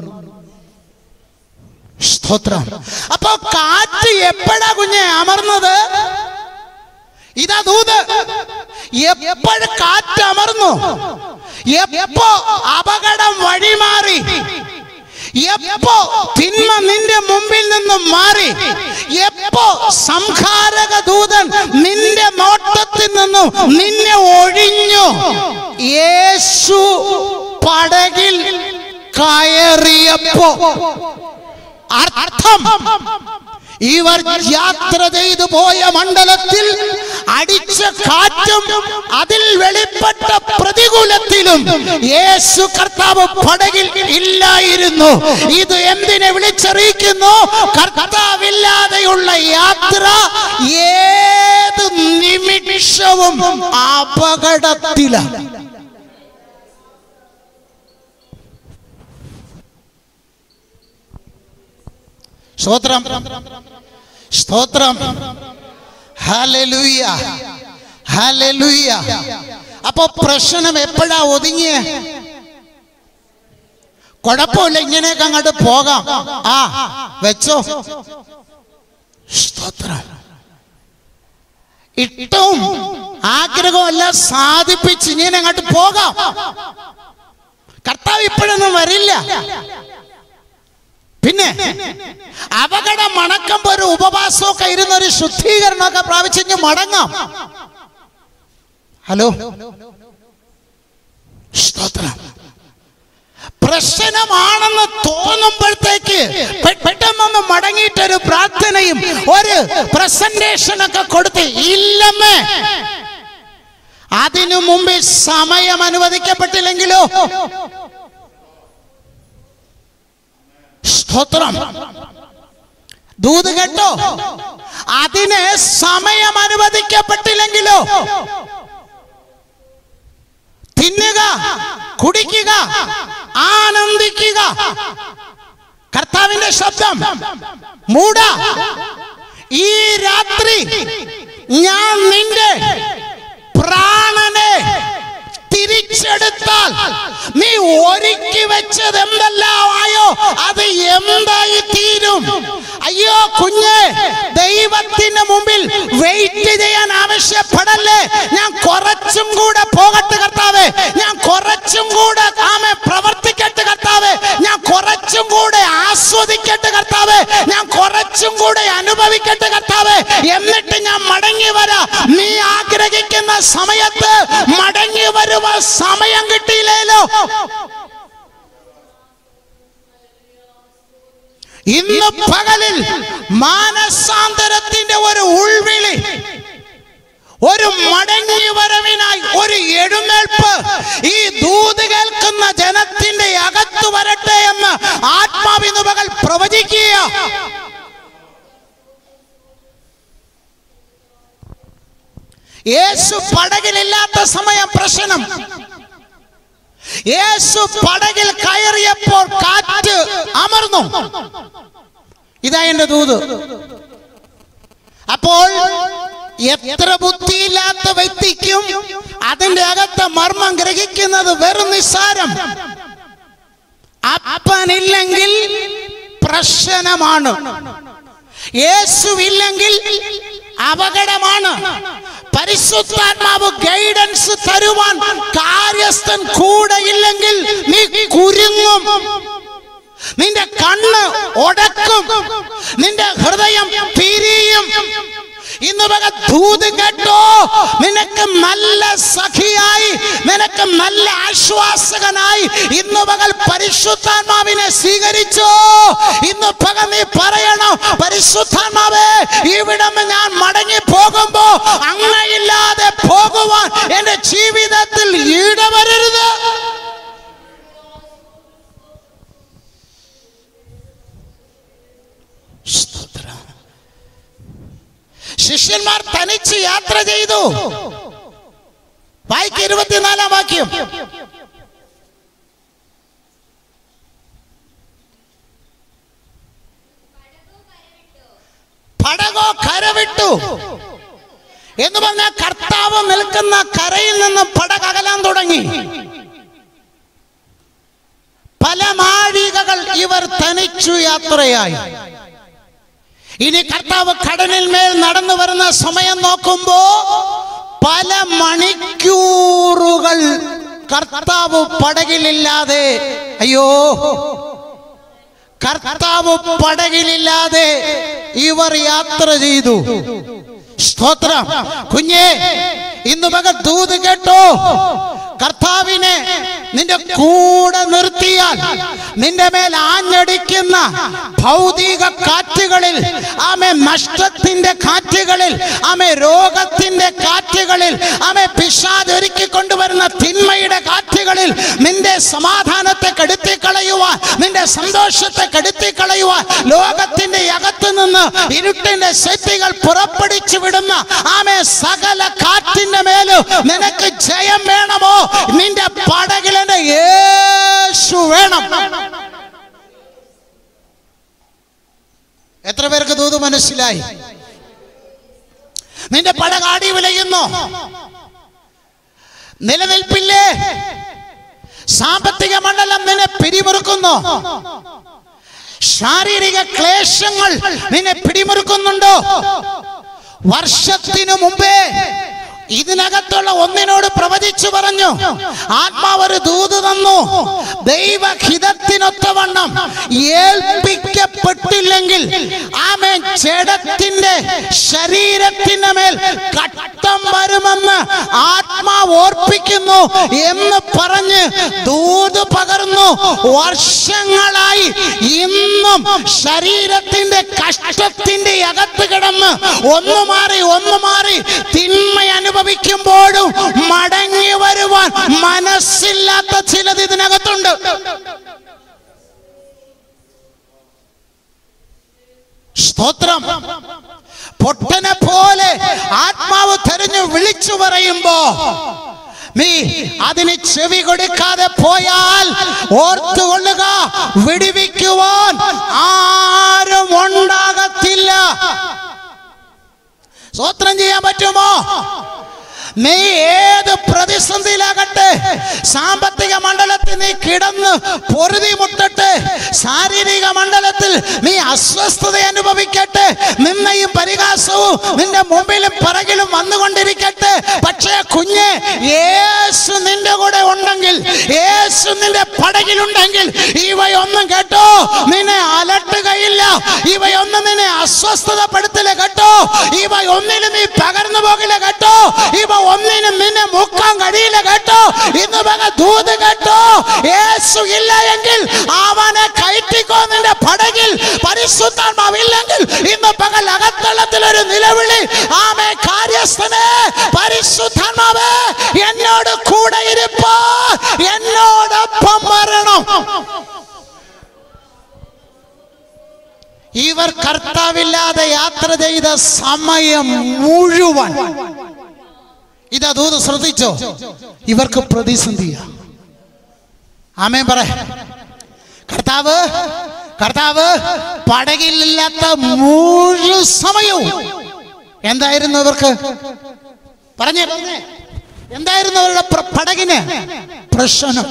സ്തോത്രം അപ്പൊ കാറ്റ് എപ്പോഴാ കുഞ്ഞെ അമർന്നത് ഇതാ ദൂത് എപ്പോഴും കാറ്റ് അമർന്നു എപ്പോ അപകടം വഴിമാറി എപ്പോ തിന്മ നിന്റെ മുമ്പിൽ നിന്നും മാറി എപ്പോ സംഹാരക ദൂതൻ നിന്റെ നോട്ടത്തിൽ നിന്നും നിന്നെ ഒഴിഞ്ഞു യേശു പടകിൽ കയറിയപ്പോ അർത്ഥം ഇവർ യാത്ര ചെയ്തു പോയ മണ്ഡലത്തിൽ അടിച്ച കാറ്റും അതിൽ വെളിപ്പെട്ട പ്രതികൂലത്തിലും യേശു കർത്താവ് പടകിൽ ഇല്ലായിരുന്നു ഇത് എന്തിനെ വിളിച്ചറിയിക്കുന്നു കർത്താവില്ലാതെയുള്ള യാത്ര ഏത് നിമിഷവും അപകടത്തിലാണ് സ്തോത്രം സ്തോത്രം ഹല്ലേലൂയ ഹല്ലേലൂയ അപ്പൊ പ്രശ്നം എപ്പോഴാ ഒതുങ്ങിയ കുഴപ്പമില്ല ഇങ്ങനെയൊക്കെ അങ്ങോട്ട് പോകാം ആ വെച്ചോ സ്തോത്രം ഇട്ടവും ആഗ്രഹമല്ല സാധിപ്പിച്ച് ഇങ്ങനെ അങ്ങോട്ട് പോകാം കർത്താവ് ഇപ്പോഴൊന്നും വരില്ല പിന്നെ അപകടം മണക്കുമ്പോ ഒരു ഉപവാസമൊക്കെ ഇരുന്ന ഒരു ശുദ്ധീകരണമൊക്കെ പ്രാപിച്ചു മടങ്ങാം ഹലോ സ്തോത്രം പ്രശ്നമാണെന്ന് തോന്നുമ്പോഴത്തേക്ക് പെ- പെട്ടെന്നൊന്ന് മടങ്ങിയിട്ടൊരു പ്രാർത്ഥനയും ഒരു പ്രസന്റേഷൻ ഒക്കെ കൊടുത്ത് ഇല്ലമ്മേ അതിനു മുമ്പ് സമയം അനുവദിക്കപ്പെട്ടില്ലെങ്കിലോ സ്തോത്രം ദൂത് കേട്ടോ അതിന് സമയം അനുവദിക്കപ്പെട്ടില്ലെങ്കിലോ തിന്നുക കുടിക്കുക ആനന്ദിക്കുക കർത്താവിന്റെ ശബ്ദം മൂട ഈ രാത്രി ഞാൻ നിന്റെ പ്രാണനെ തിരിച്ചെടുത്താൽ നീ ഒരുക്കി വെച്ചത് എന്തെല്ലാമായോ അത് എന്തായി തീരും അയ്യോ കുഞ്ഞ് ദൈവത്തിന് മുമ്പിൽ വെയിറ്റ് ചെയ്യാൻ ആവശ്യപ്പെടല്ലേ ഞാൻ കുറച്ചും കൂടെ പോകട്ടെ കർത്താവേ ഞാൻ കുറച്ചും കൂടെ ആമെ പ്രവർത്തിക്കട്ടെ കർത്താവേ ഞാൻ കുറച്ചും കൂടെ ആസ്വദിക്കട്ടെ കർത്താവേ ഞാൻ കുറച്ചും കൂടെ അനുഭവിക്കട്ടെ കർത്താവേ എന്നിട്ട് ഞാൻ മടങ്ങി വരാം നീ ആഗ്രഹിക്കുന്ന സമയത്ത് മടങ്ങി വരുവാൻ സമയം കിട്ടിയില്ലേലോ ഇന്ന് പകലിൽ മാനസാന്തരത്തിന്റെ ഒരു ഉൾവിളി ഒരു മടങ്ങി വരവിനായി ഒരു എഴുന്നേൽപ്പ് ഈ ദൂത് കേൾക്കുന്ന ജനത്തിന്റെ അകത്ത് വരട്ടെ എന്ന് ആത്മാവിന്ന് പകൽ പ്രവചിക്കുക യേശു പടകിലില്ലാത്ത സമയം പ്രശ്നം യേശു പടകിൽ കയറിയപ്പോൾ കാറ്റ് അമർന്നു ഇതാ എന്റെ ദൂത് അപ്പോൾ എത്ര ബുദ്ധിയില്ലാത്ത വ്യക്തിക്കും അതിന്റെ അകത്തെ മർമ്മം ഗ്രഹിക്കുന്നത് വെറും നിസ്സാരം അപ്പനില്ലെങ്കിൽ പ്രശ്നമാണ് യേശുവില്ലെങ്കിൽ അപകടമാണ് പരിശുദ്ധാത്മാവ് ഗൈഡൻസ് തരുവാൻ കാര്യസ്ഥൻ കൂടെ ഇല്ലെങ്കിൽ നീ കുരുങ്ങും നിന്റെ കണ്ണ് ഒടക്കും നിന്റെ ഹൃദയം പിരിയും ഇന്ന് പക ദൂത് കേട്ടോ നിനക്ക് നല്ല സഖിയായി നിനക്ക് നല്ല ആശ്വാസകനായി ഇന്ന് പകൽ പരിശുദ്ധാത്മാവിനെ സ്വീകരിച്ചോ ഇന്ന് പക നീ പറയണം പരിശുദ്ധാത്മാവേ ഇവിടം ഞാൻ മടങ്ങി പോകുമ്പോ അങ്ങയില്ലാതെ പോകുവാൻ എന്റെ ജീവിതത്തിൽ ഇടവരരുത് സ്തോത്രം. ശിഷ്യന്മാർ തനിച്ച് യാത്ര ചെയ്തു വായിക്ക് ഇരുപത്തിനാലാം വാക്യം പടകോ കരവിട്ടു എന്ന് പറഞ്ഞാൽ കർത്താവ് നിൽക്കുന്ന കരയിൽ നിന്ന് പടക അകലാൻ തുടങ്ങി പല മാഴികകൾ ഇവർ തനിച്ചു യാത്രയായി ഇനി കർത്താവ് കടലിൽ മേൽ നടന്നു വരുന്ന സമയം നോക്കുമ്പോ പല മണിക്കൂറുകൾ കർത്താവ് പടകിലില്ലാതെ അയ്യോ കർത്താവ് പടകിലില്ലാതെ ഇവർ യാത്ര ചെയ്തു സ്തോത്രം കുഞ്ഞേ ഇന്ന് പകൽ ദൂത് കേട്ടോ കർത്താവിനെ നിന്റെ കൂടെ നിർത്തിയാൽ നിന്റെ മേൽ ആഞ്ഞടിക്കുന്ന ഭൗതിക കാറ്റുകളിൽ ആമെ നഷ്ടത്തിന്റെ കാറ്റുകളിൽ ആമെ രോഗത്തിന്റെ കാറ്റുകളിൽ ആമെ പിശാദ് ഒരുക്കി കൊണ്ടുവരുന്ന തിന്മയുടെ കാറ്റുകളിൽ നിന്റെ സമാധാനത്തെ കെടുത്തി കളയുവാൻ നിന്റെ സന്തോഷത്തെ കെടുത്തി കളയുവാൻ ലോകത്തിന്റെ അകത്ത് നിന്ന് ഇരുട്ടിന്റെ ശക്തികൾ പുറപ്പെടുവിച്ചു വിടുന്ന ആമെ സകല കാറ്റിന്റെ മേലും നിനക്ക് ജയം വേണമോ നിന്റെ പടകിലെന്റെ യേശു വേണം എത്ര പേർക്ക് ദൂത് മനസ്സിലായി നിന്റെ പടകാടി വിലയുന്നു നിലനിൽപ്പില്ലേ സാമ്പത്തിക മണ്ഡലം നിന്നെ പിരിമുറുക്കുന്നു ശാരീരിക ക്ലേശങ്ങൾ നിന്നെ പിടിമുറുക്കുന്നുണ്ടോ വർഷത്തിനു മുമ്പേ ഇതിനകത്തുള്ള ഒന്നിനോട് പ്രവചിച്ചു പറഞ്ഞു ആത്മാവ് ഒരു ദൂത് തന്നു ദൈവഹിതത്തിനൊത്തവണ്ണം ഏൽപ്പിക്കപ്പെട്ടില്ലെങ്കിൽ ആമേൻ ജഡത്തിന്റെ ശരീരത്തിന്റെ മേൽ കട്ടം വരുമെന്ന് ആത്മാവ് ഓർപ്പിക്കുന്നു എന്ന് പറഞ്ഞ് ദൂത് പകർന്നു വർഷങ്ങളായി ഇന്നും ശരീരത്തിന്റെ കഷ്ടത്തിന്റെ അകത്ത് കിടന്ന് ഒന്ന് മാറി ഒന്ന് മാറി തിന്മ അനുഭവിക്കുമ്പോഴും മടങ്ങി വരുവാൻ മനസ്സില്ലാത്ത ചിലത് ഇതിനകത്തുണ്ട് സ്തോത്രം പൊട്ടനെ പോലെ ആത്മാവ് തെരഞ്ഞു വിളിച്ചു പറയുമ്പോ നീ അതിന് ചെവി കൊടുക്കാതെ പോയാൽ ഓർത്തുകൊള്ളുക വിടിവിക്കുവാൻ ആരും ഉണ്ടാകത്തില്ല സ്വത്രം ചെയ്യാൻ പറ്റുമോ നീ ഏത് പ്രതിസന്ധിയിലാകട്ടെ സാമ്പത്തിക മണ്ഡലത്തിൽ നീ കിടന്ന് പൊറുതി മുട്ടട്ടെ ശാരീരിക മണ്ഡലത്തിൽ നീ അസ്വസ്ഥത അനുഭവിക്കട്ടെ നിന്നയും പരിഹാസവും നിന്റെ മുമ്പിലും പിറകിലും വന്നുകൊണ്ടിരിക്കട്ടെ പക്ഷേ കുഞ്ഞെ യേശു നിന്റെ കൂടെ ഉണ്ടെങ്കിൽ യേശു നിന്റെ പടകിലുണ്ടെങ്കിൽ ഇവയൊന്നും കേട്ടോ നിന്നെ അലട്ടുകയില്ല ഇവയൊന്നും നിന്നെ അസ്വസ്ഥതപ്പെടുത്തില്ല കേട്ടോ ഇവ ഒന്നിനും നീ പകർന്നു പോകില്ല കേട്ടോ ഇവ ഒന്നിനും നിന്നെ മുക്കാൻ കഴിയില്ല കേട്ടോ ഇന്ന് പക ദൂത് കേട്ടോ യേശു ഇല്ല എങ്കിൽ അവനെ കയറ്റിക്കോ നിന്റെ പടകിൽ പരിശുദ്ധാത്മാവില്ലെങ്കിൽ ഇന്ന് പകൽ അകത്തളത്തിൽ ഒരു നിലവിളി ആമേ കാര്യസ്ഥനെ പരിശുദ്ധാത്മാവേ എന്നോട് കൂടെ ഇരിപ്പോ എന്നോടൊപ്പം വരണം ഇവർ കർത്താവില്ലാതെ യാത്ര ചെയ്ത സമയം മുഴുവൻ ഇതാ ദൂത് ശ്രദ്ധിച്ചോ ഇവർക്ക് പ്രതിസന്ധിയാ ആമേൻ പറ കർത്താവ് കർത്താവ് പടകിലില്ലാത്ത മുഴു സമയവും എന്തായിരുന്നു ഇവർക്ക് പറഞ്ഞേ പറഞ്ഞേ എന്തായിരുന്നു അവരുടെ പ്ര- പടകിന് പ്രശ്നം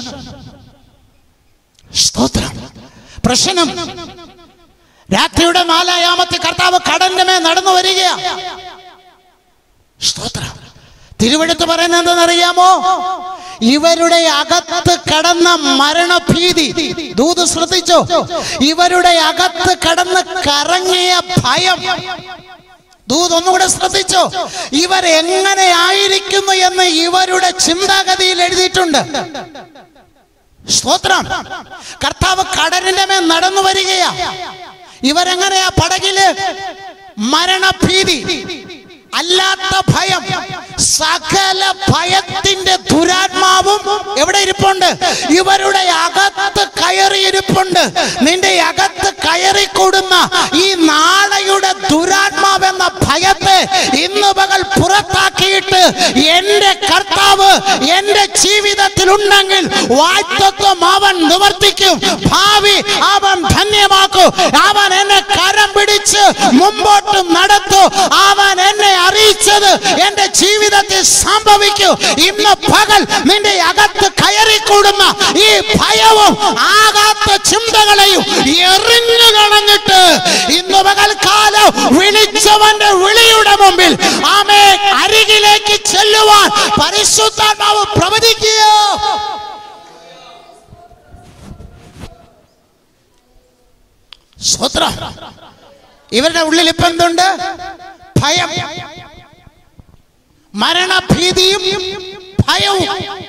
സ്തോത്രം പ്രശ്നം രാത്രിയുടെ നാലായാമത്തെ കർത്താവ് കടന്റെ മേൽ നടന്നു വരികയാ സ്തോത്രം തിരുവഴുത്ത് പറയുന്നത് എന്തെന്നറിയാമോ ഇവരുടെ അകത്ത് കടന്ന മരണഭീതി ദൂത് ശ്രദ്ധിച്ചോ ഇവരുടെ അകത്ത് കടന്ന് കറങ്ങിയ ഭയം ദൂത് ഒന്നുകൂടെ ശ്രദ്ധിച്ചോ ഇവർ എങ്ങനെ ആയിരിക്കുന്നു എന്ന് ഇവരുടെ ചിന്താഗതിയിൽ എഴുതിയിട്ടുണ്ട് സ്തോത്രം കർത്താവ് കടലിന്റെ മേൽ നടന്നു വരികയാ ഇവരെങ്ങനെയാ പടകില് മരണഭീതി അല്ലാത്ത ഭയം സകല ഭയത്തിന്റെ ദുരാത്മാവും എവിടെ ഇരിപ്പുണ്ട് ഇവരുടെ അകത്ത് കയറി ഇരിപ്പുണ്ട് നിന്റെ അകത്ത് കയറി കൂടുന്ന ഈ നാളെയുടെ ദുരാത്മാവെന്ന ഭയത്തെ ഇന്ന് പകൽ പുറത്താക്കിയിട്ട് എന്റെ കർത്താവ് എന്റെ ജീവിതത്തിൽ ഉണ്ടെങ്കിൽ വായ്തത്വം അവൻ നിവർത്തിക്കും ഭാവി അവൻ ധന്യമാക്കും അവൻ എന്നെ കരം പിടിച്ച് മുമ്പോട്ട് നടത്തു അവൻ എന്നെ അറിയിച്ചത് എന്റെ ജീവിതത്തിൽ സംഭവിക്കൂ ഇന്ന് പകൽ നിന്റെ അകത്ത് കയറിക്കൂടുന്ന ഈ ഭയവും ആകാത്ത ചിന്തകളെയും എറിഞ്ഞു കളഞ്ഞിട്ട് ഇന്ന് പകൽ കാലം വിളിച്ചവന്റെ വിളിയുടെ മുമ്പിൽ ആമേ അരികിലേക്ക് ചെല്ലുവാൻ പരിശുദ്ധാത്മാവ് പ്രവചിക്കുകയോ സ്വത്രം ഇവരുടെ ഉള്ളിൽ ഇപ്പൊ എന്തുണ്ട് ഭയം മരണഭീതിയും ഭയവും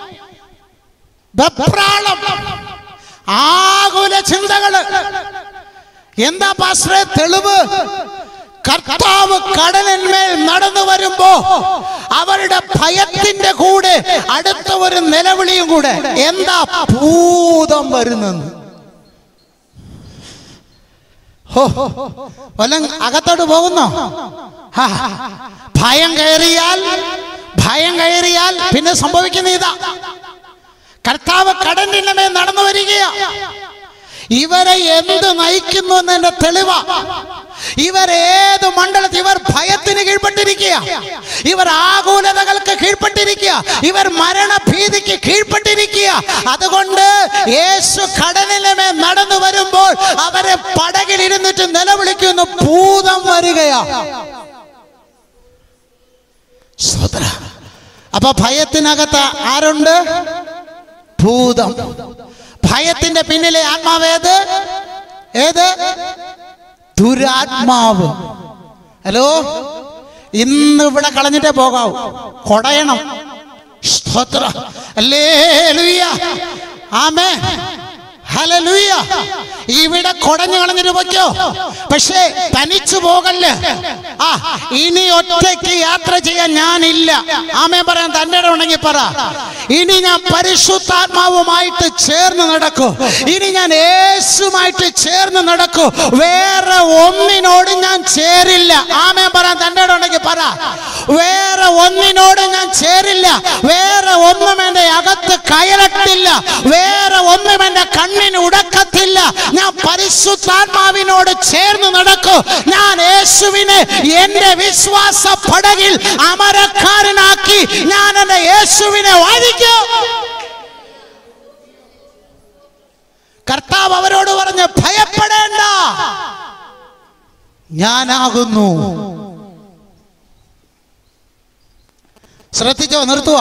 വെപ്രാളം ആകുല ചിന്തകള് എന്താ പാശ്രയ തെളിവ് കർത്താവ് കടലിന്മേൽ നടന്നു വരുമ്പോ അവരുടെ ഭയത്തിന്റെ കൂടെ അടുത്ത ഒരു നിലവിളിയും കൂടെ എന്താ ഭൂതം വരുന്നെന്ന് ഹോ വല്ലം അകത്തോട്ട് പോകുന്നോ ഹാ, ഭയം കയറിയാൽ ഭയം കയറിയാൽ പിന്നെ സംഭവിക്കുന്ന ഇതാ കർത്താവ് കടലിന്റെ മേൽ നടന്നു വരികയാ ഇവരെ എന്ത് നയിക്കുന്നു എന്നതിന്റെ തെളിവ ഇവരേത് മണ്ഡലത്തിൽ ഇവർ ഭയത്തിന് കീഴ്പ്പെട്ടിരിക്കുക ഇവർ ആകുലതകൾക്ക് കീഴ്പ്പെട്ടിരിക്കുക ഇവർ മരണഭീതിക്ക് കീഴ്പ്പെട്ടിരിക്കുക അതുകൊണ്ട് യേശു കടലിന് മേൽ നടന്നു വരുമ്പോൾ അവരെ പടകിൽ ഇരുന്നിട്ട് നിലവിളിക്കുന്നു ഭൂതം വരികയാ സ്വതന്ത്ര അപ്പൊ ഭയത്തിനകത്ത് ആരുണ്ട് ഭൂതം ഭയത്തിന്റെ പിന്നിലെ ആത്മാവേത് ഏത് ദുരാത്മാവ് ഹലോ ഇന്ന് ഇവിടെ കളഞ്ഞിട്ടേ പോകാവൂ കൊടയണം സ്തോത്ര അല്ലേ ആമേ ഹല്ലേലൂയ ഇവിടെ കൊടഞ്ഞു കളഞ്ഞിട്ട് പൊയ്ക്കോ പക്ഷേ തനിച്ചു പോകല്ലേ ആ ഇനി ഒറ്റയ്ക്ക് യാത്ര ചെയ്യാൻ ഞാനില്ല ആമേ പറയാൻ തന്റെ ഇടം ഉണ്ടെങ്കിൽ പറ ഇനി ഞാൻ പരിശുദ്ധാത്മാവുമായിട്ട് ചേർന്ന് നടക്കൂ ഇനി ഞാൻ യേശുമായിട്ട് ചേർന്ന് നടക്കൂ വേറെ ഒന്നിനോട് ഞാൻ ചേരില്ല ആമേ പറയാൻ തന്റെ ഇടം ഉണ്ടെങ്കിൽ പറ വേറെ ഒന്നിനോട് ഞാൻ ചേരില്ല വേറെ ഒന്നും എന്റെ അകത്ത് കയറട്ടില്ല വേറെ ഒന്നും എന്റെ കണ്ണിന് ഉടക്കത്തില്ല ഞാൻ പരിശുദ്ധാത്മാവിനോട് ചേർന്ന് നടക്കൂ ഞാൻ യേശുവിനെ എന്റെ വിശ്വാസ പടകിൽ അമരക്കാരനാക്കി ഞാൻ എന്റെ യേശുവിനെ വാഴിക്കും കർത്താവ് അവരോട് പറഞ്ഞ് ഭയപ്പെടേണ്ട ഞാനാകുന്നു ശ്രദ്ധിച്ചോ നിർത്തുക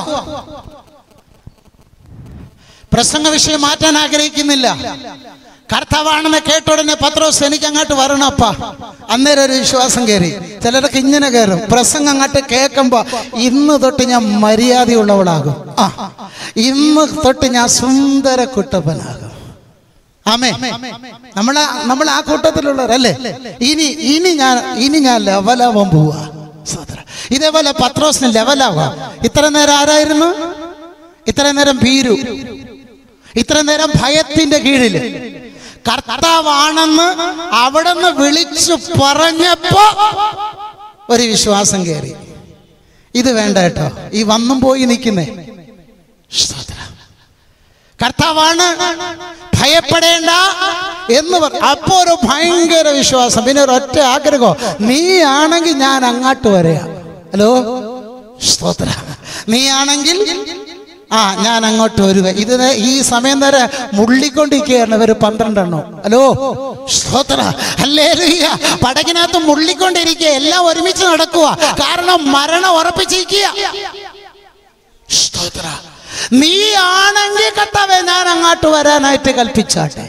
പ്രസംഗ വിഷയം മാറ്റാൻ ആഗ്രഹിക്കുന്നില്ല കർത്താവാണെന്ന് കേട്ട ഉടനെ പത്രോസ് എനിക്ക് അങ്ങോട്ട് വരണപ്പ അന്നേരം ഒരു വിശ്വാസം കയറി ചിലർക്ക് ഇങ്ങനെ കയറും പ്രസംഗം അങ്ങോട്ട് കേൾക്കുമ്പോ ഇന്ന് തൊട്ട് ഞാൻ മര്യാദയുള്ളവളാകും ആ ഇന്ന് തൊട്ട് ഞാൻ സുന്ദര കുട്ടപ്പനാകും ആമേ നമ്മൾ നമ്മൾ ആ കൂട്ടത്തിലുള്ളവരല്ലേ ഇനി ഇനി ഞാൻ ഇനി ഞാൻ ലെവലാവാൻ പോവാ സഹോദരാ. ഇതേപോലെ പത്രോസിന് ലെവലാവാം ഇത്ര നേരം ആരായിരുന്നു ഇത്ര നേരം ഭീരു ഇത്ര നേരം ഭയത്തിന്റെ കീഴില് കർത്താവാണെന്ന് അവിടെ നിന്ന് വിളിച്ചു പറഞ്ഞപ്പോ ഒരു വിശ്വാസം കയറി ഇത് വേണ്ട കേട്ടോ ഈ വന്നും പോയി നിൽക്കുന്നേ സ്തോത്രം. കർത്താവാണ് ഭയപ്പെടേണ്ട എന്ന് പറ അപ്പോ ഒരു ഭയങ്കര വിശ്വാസം പിന്നെ ഒരു ഒറ്റ ആഗ്രഹം നീ ആണെങ്കിൽ ഞാൻ അങ്ങോട്ട് വരെയാ ഹലോ സ്തോത്ര നീ ആണെങ്കിൽ ആ ഞാൻ അങ്ങോട്ട് വരുക ഇത് ദേ ഈ സമയം വരെ മുള്ളിക്കൊണ്ടിരിക്കുകയാണ് ഇവര് പന്ത്രണ്ടെണ്ണം ഹലോ സ്തോത്ര അല്ലേ പടകിനകത്ത് മുള്ളിക്കൊണ്ടിരിക്കുക എല്ലാം ഒരുമിച്ച് നടക്കുക കാരണം മരണം ഉറപ്പിച്ചിരിക്കുക സ്തോത്ര നീ ആണെങ്കിൽ കർത്താവെ ഞാൻ അങ്ങോട്ട് വരാനായിട്ട് കൽപ്പിച്ചാട്ടെ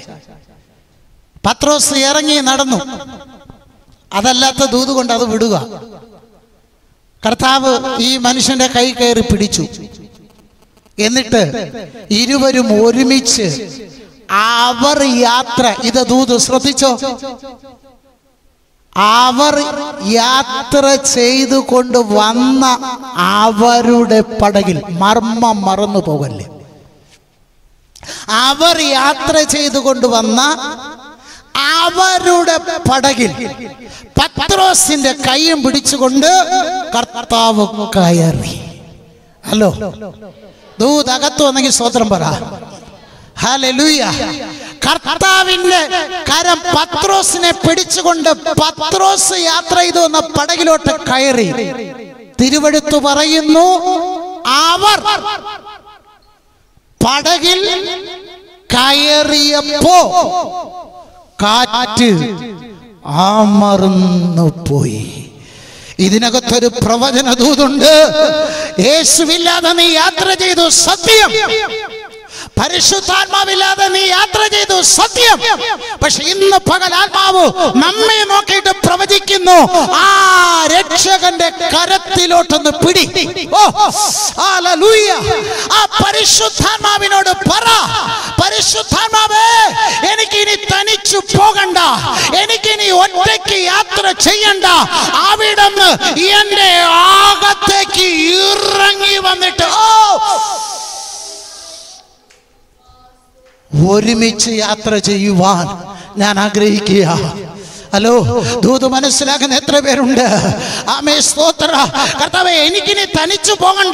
പത്രോസ് ഇറങ്ങി നടന്നു അതല്ലാത്ത ദൂത് കൊണ്ട് അത് വിടുക കർത്താവ് ഈ മനുഷ്യന്റെ കൈ കയറി പിടിച്ചു എന്നിട്ട് ഇരുവരും ഒരുമിച്ച് അവർ യാത്ര ഇത് ദൂത് ശ്രദ്ധിച്ചോ അവർ യാത്ര ചെയ്തു കൊണ്ട് വന്ന അവരുടെ പടകിൽ മർമ്മം മറന്നു പോകല്ലേ അവർ യാത്ര ചെയ്തു കൊണ്ടുവന്ന അവരുടെ പടകിൽ പത്രോസിന്റെ കൈയും പിടിച്ചുകൊണ്ട് കർത്താവ് കയറി ഹലോ ദൂത് അകത്ത് വന്നെങ്കിൽ സ്വത്രം പറ ഹല്ലേലൂയ കർത്താവിന്റെ കരം പത്രോസിനെ പിടിച്ചുകൊണ്ട് പത്രോസ് യാത്ര ചെയ്തു വന്ന പടകിലോട്ട് കയറി തിരുവഴുത്തു പറയുന്നു അവർ പടകിൽ കയറിയപ്പോ കാറ്റ് അമർന്നു പോയി ഇതിനകത്തൊരു പ്രവചന ദൂതുണ്ട് യേശുവില്ലാതെ നീ യാത്ര ചെയ്തു സത്യം പരിശുദ്ധാത്മാവില്ലാതെ നീ യാത്ര ചെയ്തു സത്യം പക്ഷെ ഇന്ന് പകൽ ആത്മാവ് നമ്മെ നോക്കിയിട്ട് പ്രവചിക്കുന്നു ആ രക്ഷകന്റെ കരത്തിലോട്ടൊന്ന് പിടി ഓ ഹല്ലേലൂയ ആ പരിശുദ്ധാത്മാവിനോട് പറ പരിശുദ്ധാത്മാവേ എനിക്ക് ഇനി തനിച്ചു പോകണ്ട എനിക്കിനി ഒറ്റയ്ക്ക് യാത്ര ചെയ്യണ്ട അവിടുന്ന് എന്റെ ആകത്തേക്ക് ഇറങ്ങി വന്നിട്ട് ഓ ഒരുമിച്ച് യാത്ര ചെയ്യുവാൻ ഞാൻ ആഗ്രഹിക്കുക ഹലോ ദൂത് മനസ്സിലാക്കുന്ന എത്ര പേരുണ്ട് ആമേ സ്തോത്ര കർത്താവേ എനിക്കിനി തനിച്ചു പോകണ്ട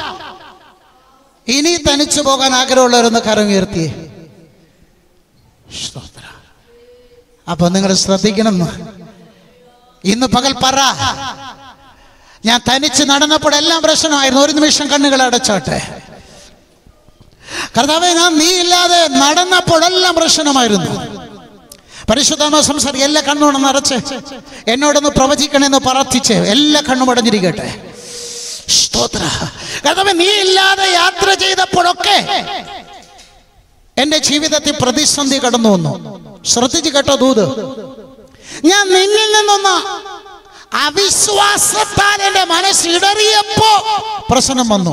ഇനി തനിച്ചു പോകാൻ ആഗ്രഹമുള്ളവരൊന്ന് കരം ഉയർത്തിയേ സ്തോത്ര അപ്പൊ നിങ്ങൾ ശ്രദ്ധിക്കണം ഇന്ന് പകൽ പറ ഞാൻ തനിച്ച് നടന്നപ്പോൾ എല്ലാം പ്രശ്നമായിരുന്നു ഒരു നിമിഷം കണ്ണുകൾ അടച്ചോട്ടെ കർത്താവെ ഞാൻ നീ ഇല്ലാതെ നടന്നപ്പോഴെല്ലാം പ്രശ്നമായിരുന്നു പരിശുദ്ധമ സംസാരി എല്ലാ കണ്ണുകളും നിറച്ച് എന്നോടൊന്ന് പ്രവചിക്കണമെന്ന് പ്രാർത്ഥിച്ച് എല്ലാ കണ്ണും അടഞ്ഞിരിക്കട്ടെ സ്തോത്ര കർത്താവെ നീ ഇല്ലാതെ യാത്ര ചെയ്തപ്പോഴൊക്കെ എന്റെ ജീവിതത്തിൽ പ്രതിസന്ധി കടന്നു വന്നു ശ്രദ്ധിച്ച് കേട്ടോ ദൂത് ഞാൻ നിന്നിൽ നിന്നൊന്ന് അവിശ്വാസത്താൽ എന്റെ മനസ്സ് ഇടറിയപ്പോ പ്രശ്നം വന്നു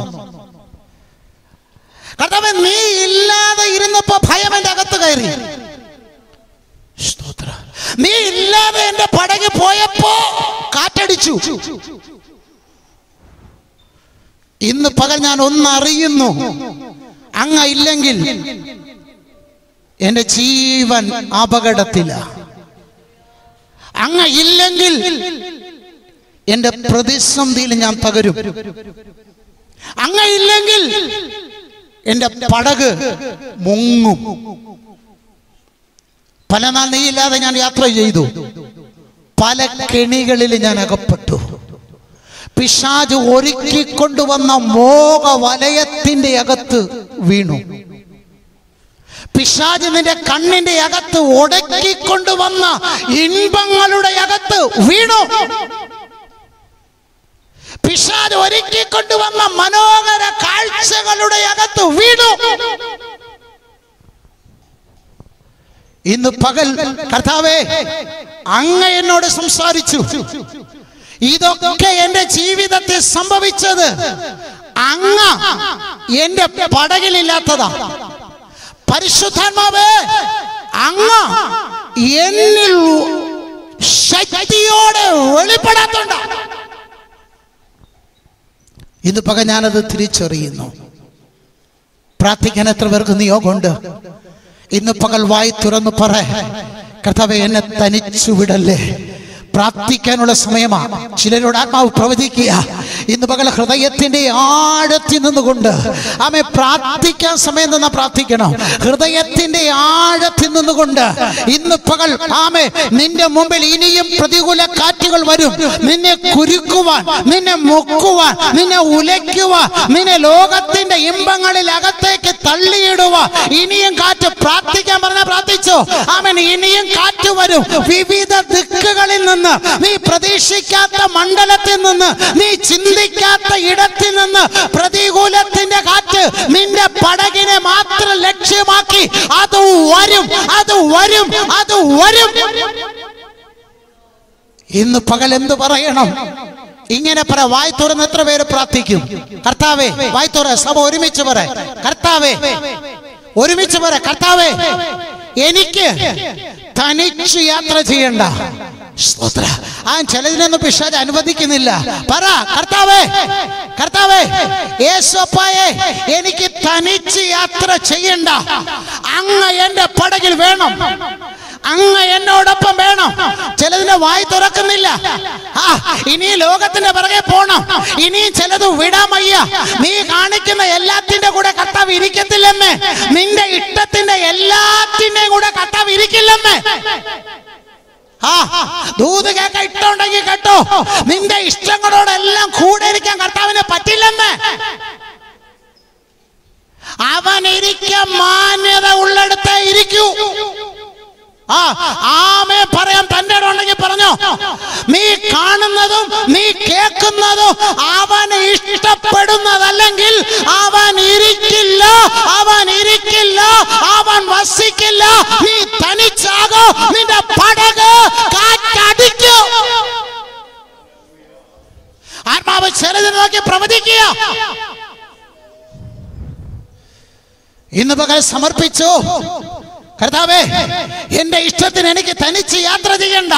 കർത്താവ് നീ ഇല്ലാതെ ഇരുന്നപ്പോ ഭയം എന്റെ അകത്ത് കയറി സ്തോത്ര നീ ഇല്ലാതെ എന്റെ പടക് പോയപ്പോ കാറ്റടിച്ചു ഇന്ന് പകൽ ഞാൻ ഒന്നറിയുന്നു അങ്ങ ഇല്ലെങ്കിൽ എന്റെ ജീവൻ അപകടത്തില അങ്ങ ഇല്ലെങ്കിൽ എന്റെ പ്രതിസന്ധിയിൽ ഞാൻ തകരും അങ്ങ ഇല്ലെങ്കിൽ എന്റെ പടക് മുങ്ങും പല നാൾ നീയില്ലാതെ ഞാൻ യാത്ര ചെയ്തു പല കെണികളിൽ ഞാൻ അകപ്പെട്ടു പിശാജ് ഒരുക്കിക്കൊണ്ടുവന്ന മോഹ വലയത്തിന്റെ അകത്ത് വീണു പിശാജ് നിന്റെ കണ്ണിന്റെ അകത്ത് ഒടക്കിക്കൊണ്ടുവന്ന ഇൻപങ്ങളുടെ അകത്ത് വീണു പിശാജ് ഒരുക്കിക്കൊണ്ടുവന്ന മനോഹര കാഴ്ചകളുടെ അകത്ത് വീണു ഇന്ന് പകൽ കർത്താവേ അങ്ങ എന്നോട് സംസാരിച്ചു ഇതൊക്കെ എന്റെ ജീവിതത്തിൽ സംഭവിച്ചത് അങ്ങ എന്റെ പടകിലില്ലാത്തതാ പരിശുദ്ധാത്മാവേ അങ്ങ എന്നിൽ ശക്തിയോടെ വെളിപ്പെടാത്തുണ്ടോ ഇന്ന് പക ഞാനത് തിരിച്ചറിയുന്നു പ്രാർത്ഥിക്കാൻ എത്ര പേർക്ക് നിയോഗമുണ്ട് ഇന്ന് പകൽ വായി തുറന്ന് പറ കർത്താവെ എന്നെ തനിച്ചു വിടല്ലേ പ്രാർത്ഥിക്കാനുള്ള സമയമാണ് ചിലരോട് ആത്മാവ് പ്രവചിക്കുക ഇന്ന് പകൽ ഹൃദയത്തിന്റെ ആഴത്തിൽ നിന്നുകൊണ്ട് ആമെ പ്രാർത്ഥിക്കാൻ സമയം നിന്ന് പ്രാർത്ഥിക്കണം ഹൃദയത്തിന്റെ ആഴത്തിൽ നിന്നുകൊണ്ട് ഇന്ന് പകൽ ആമെ നിന്റെ മുമ്പിൽ ഇനിയും പ്രതികൂല കാറ്റുകൾ വരും നിന്നെ കുരുക്കുവാൻ നിന്നെ മുക്കുവാൻ നിന്നെ ഉലയ്ക്കുവാൻ നിന്നെ ലോകത്തിന്റെ ഇമ്പങ്ങളിൽ അകത്തേക്ക് തള്ളിയിടുവാൻ ഇനിയും കാറ്റ് പ്രാർത്ഥിക്കാൻ പറഞ്ഞ പ്രാർത്ഥിച്ചോ ആമൻ ഇനിയും കാറ്റ് വരും വിവിധ ദിക്കുകളിൽ നിന്ന് നീ പ്രതീക്ഷിക്കാത്ത മണ്ഡലത്തിൽ നിന്ന് നീ ചിന്തിക്കാത്ത ഇടത്തിൽ നിന്ന് പ്രതികൂലത്തിന്റെ കാറ്റ് നിന്റെ പടകിനെ മാത്രം ലക്ഷ്യമാക്കി അത് വരും അത് വരും അത് വരും ഇന്ന് പകൽ എന്ത് പറയണം ഇങ്ങനെ പറ വായി തുറന്ന് എത്ര പേര് പ്രാർത്ഥിക്കും കർത്താവേ വായി തുറ സഭ ഒരുമിച്ച് പറ കർത്താവേ ഒരുമിച്ച് പറ കർത്താവേ എനിക്ക് തനിച്ച് യാത്ര ചെയ്യണ്ട സ്തോത്ര ആ ചിലതിനൊന്നും പിശാജ് അനുവദിക്കുന്നില്ല പറ കർത്താവേ കർത്താവേ യേശുപ്പായെ എനിക്ക് തനിച്ച് യാത്ര ചെയ്യണ്ട അങ്ങ് എന്റെ പടകിൽ വേണം അങ്ങ് എന്നോടൊപ്പം വേണം ചിലതിന്റെ വായി തുറക്കുന്നില്ല ആ ഇനി ലോകത്തിന്റെ പിറകെ പോണം ഇനി ചിലത് വിടാമയ്യ നീ കാണിക്കുന്ന എല്ലാത്തിന്റെ കൂടെ കർത്താവ് ഇരിക്കത്തില്ലെന്ന് നിന്റെ ഇഷ്ടത്തിന്റെ എല്ലാത്തിന്റെയും കൂടെ കർത്താവ് ഇരിക്കില്ലെന്ന് ആ ദൂത് കേക്ക ഇട്ടുണ്ടെങ്കിൽ കേട്ടോ നിന്റെ ഇഷ്ടങ്ങളോടെല്ലാം കൂടെ ഇരിക്കാൻ കർത്താവിന് പറ്റില്ലെന്ന് അവൻ ഇരിക്കാൻ മാന്യത ഉള്ളിടത്തേ ഇരിക്കൂ ആ ആമേ പറയാൻ തന്റെ ഉണ്ടെങ്കിൽ പറഞ്ഞോ നീ കാണുന്നതും നീ കേൾക്കുന്നതും അവന് ഇഷ്ടപ്പെടുന്നതല്ലെങ്കിൽ അവൻ ഇരിക്കില്ല അവൻ ഇരിക്കില്ല അവൻ വസിക്കില്ല നീ തനിച്ചാകോ നിന്റെ പടക് കാറ്റടിക്കൂ ആത്മാവ് ചിലതിനെ നോക്കി പ്രവചിക്കുക ഇന്ന് പകൽ സമർപ്പിച്ചു കർത്താവേ എന്റെ ഇഷ്ടത്തിന് എനിക്ക് തനിച്ച് യാത്ര ചെയ്യണ്ട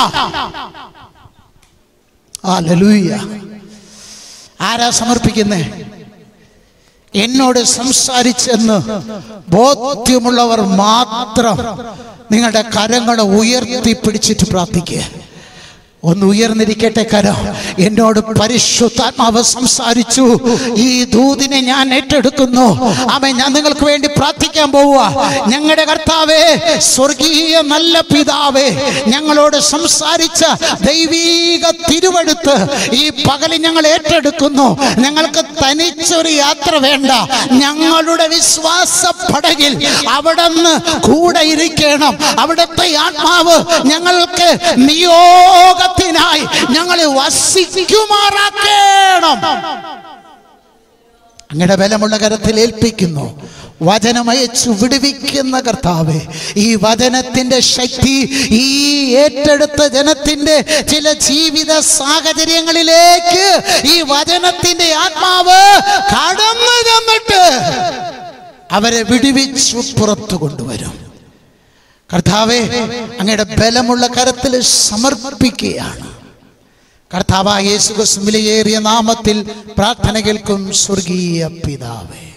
ഹല്ലേലൂയ ആരാ സമർപ്പിക്കുന്നേ എന്നോട് സംസാരിച്ചെന്ന് ബോധ്യമുള്ളവർ മാത്രം നിങ്ങളുടെ കരങ്ങൾ ഉയർത്തി പിടിച്ചിട്ട് പ്രാർത്ഥിക്കുക ഒന്ന് ഉയർന്നിരിക്കട്ടെ കരം എന്നോട് പരിശുദ്ധാത്മാവ് സംസാരിച്ചു ഈ ദൂതിനെ ഞാൻ ഏറ്റെടുക്കുന്നു അവൻ ഞാൻ നിങ്ങൾക്ക് വേണ്ടി പ്രാർത്ഥിക്കാൻ പോവുക ഞങ്ങളുടെ കർത്താവേ സ്വർഗീയ നല്ല പിതാവേ ഞങ്ങളോട് സംസാരിച്ച ദൈവീക തിരുവെടുത്ത് ഈ പകല് ഞങ്ങൾ ഏറ്റെടുക്കുന്നു ഞങ്ങൾക്ക് തനിച്ചൊരു യാത്ര വേണ്ട ഞങ്ങളുടെ വിശ്വാസ പടകിൽ അവിടെ നിന്ന് കൂടെ ഇരിക്കണം അവിടുത്തെ ആത്മാവ് ഞങ്ങൾക്ക് നിയോഗത്തിനായി ഞങ്ങളെ വസിക്കുമാറാക്കണം അങ്ങയുടെ ബലമുള്ള കരത്തിൽ ഏൽപ്പിക്കുന്നു വചനമയച്ചു വിടുവിക്കുന്ന കർത്താവെ ഈ വചനത്തിന്റെ ശക്തി ഈ ഏറ്റെടുത്ത ജനത്തിന്റെ ചില ജീവിത സാഹചര്യങ്ങളിലേക്ക് ഈ വചനത്തിന്റെ ആത്മാവ് കടന്നു ചെന്നിട്ട് അവരെ വിടുവിച്ചു പുറത്തു കൊണ്ടുവരും കർത്താവെ അങ്ങയുടെ ബലമുള്ള കരത്തിൽ സമർപ്പിക്കുകയാണ് കർത്താവായ യേശു ക്രിസ്തുവിലേറിയ നാമത്തിൽ പ്രാർത്ഥന കേൾക്കും സ്വർഗീയ പിതാവേ